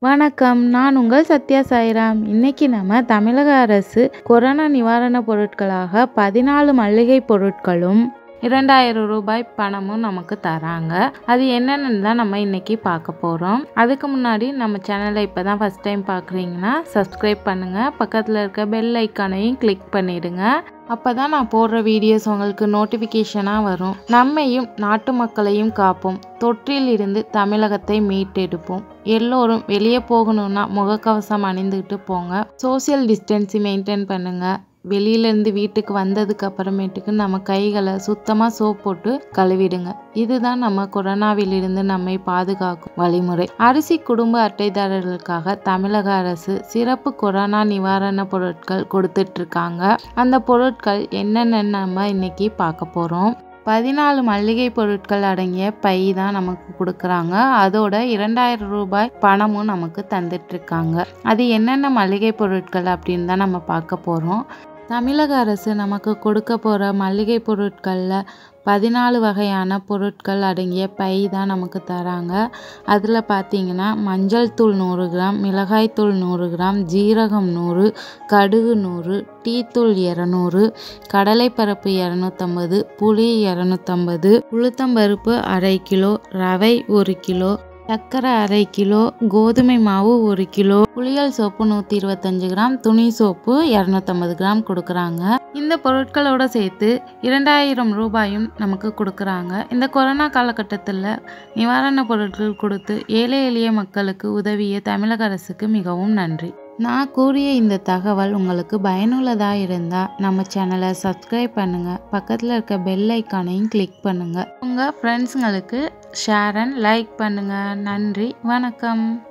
வணக்கம் நான் உங்கள் சத்யா சாய்ராம் இன்னைக்கு நம்ம தமிழக அரசு கொரோனா நிவாரண பொருட்களாக பதினாலு மளிகை பொருட்களும் இரண்டாயிரம் ரூபாய் பணமும் நமக்கு தராங்க அது என்னென்னு தான் நம்ம இன்னைக்கு பார்க்க போகிறோம் அதுக்கு முன்னாடி நம்ம சேனலை இப்போ தான் ஃபஸ்ட் டைம் பார்க்குறீங்கன்னா சப்ஸ்கிரைப் பண்ணுங்கள் பக்கத்தில் இருக்க பெல் ஐக்கானையும் கிளிக் பண்ணிடுங்க அப்போ தான் நான் போடுற வீடியோஸ் உங்களுக்கு நோட்டிஃபிகேஷனாக வரும் நம்மையும் நாட்டு மக்களையும் காப்போம் தொற்றில் இருந்து தமிழகத்தை மீட்டெடுப்போம் எல்லோரும் வெளியே போகணும்னா முகக்கவசம் அணிந்துக்கிட்டு போங்க சோசியல் டிஸ்டன்ஸை மெயின்டைன் பண்ணுங்கள் வெளியிலேருந்து வீட்டுக்கு வந்ததுக்கு அப்புறமேட்டுக்கு நம்ம கைகளை சுத்தமாக சோப் போட்டு கழுவிடுங்க இதுதான் நம்ம கொரோனாவிலிருந்து நம்மை பாதுகாக்கும் வழிமுறை அரிசி குடும்ப அட்டைதாரர்களுக்காக தமிழக அரசு சிறப்பு கொரோனா நிவாரண பொருட்கள் கொடுத்துட்டு இருக்காங்க அந்த பொருட்கள் என்னென்னு நம்ம இன்னைக்கு பார்க்க போகிறோம் பதினாலு மளிகை பொருட்கள் அடங்கிய பை தான் நமக்கு கொடுக்குறாங்க அதோட இரண்டாயிரம் ரூபாய் பணமும் நமக்கு தந்துட்டு இருக்காங்க அது என்னென்ன மளிகை பொருட்கள் அப்படின்னு தான் நம்ம பார்க்க போகிறோம் தமிழக அரசு நமக்கு கொடுக்க போகிற மளிகை பொருட்களில் பதினாலு வகையான பொருட்கள் அடங்கிய பை தான் நமக்கு தராங்க அதில் பார்த்தீங்கன்னா மஞ்சள் தூள் நூறு கிராம் மிளகாய் தூள் நூறு கிராம் ஜீரகம் நூறு கடுகு நூறு டீ தூள் இரநூறு கடலைப்பருப்பு இரநூத்தம்பது புளி இரநூத்தம்பது உளுத்தம்பருப்பு அரை கிலோ ரவை ஒரு கிலோ சர்க்கரை அரை கிலோ கோதுமை மாவு ஒரு கிலோ புளியல் சோப்பு நூற்றி இருபத்தஞ்சு கிராம் துணி சோப்பு இரநூத்தம்பது கிராம் கொடுக்குறாங்க இந்த பொருட்களோட சேர்த்து இரண்டாயிரம் ரூபாயும் நமக்கு கொடுக்குறாங்க இந்த கொரோனா காலகட்டத்தில் நிவாரண பொருட்கள் கொடுத்து ஏழை எளிய மக்களுக்கு உதவிய தமிழக அரசுக்கு மிகவும் நன்றி நான் கூறிய இந்த தகவல் உங்களுக்கு பயனுள்ளதாக இருந்தால் நம்ம சேனலை சப்ஸ்கிரைப் பண்ணுங்கள் பக்கத்தில் இருக்க பெல் ஐக்கானையும் கிளிக் பண்ணுங்கள் உங்கள் ஃப்ரெண்ட்ஸுங்களுக்கு ஷேர் அண்ட் லைக் பண்ணுங்கள் நன்றி வணக்கம்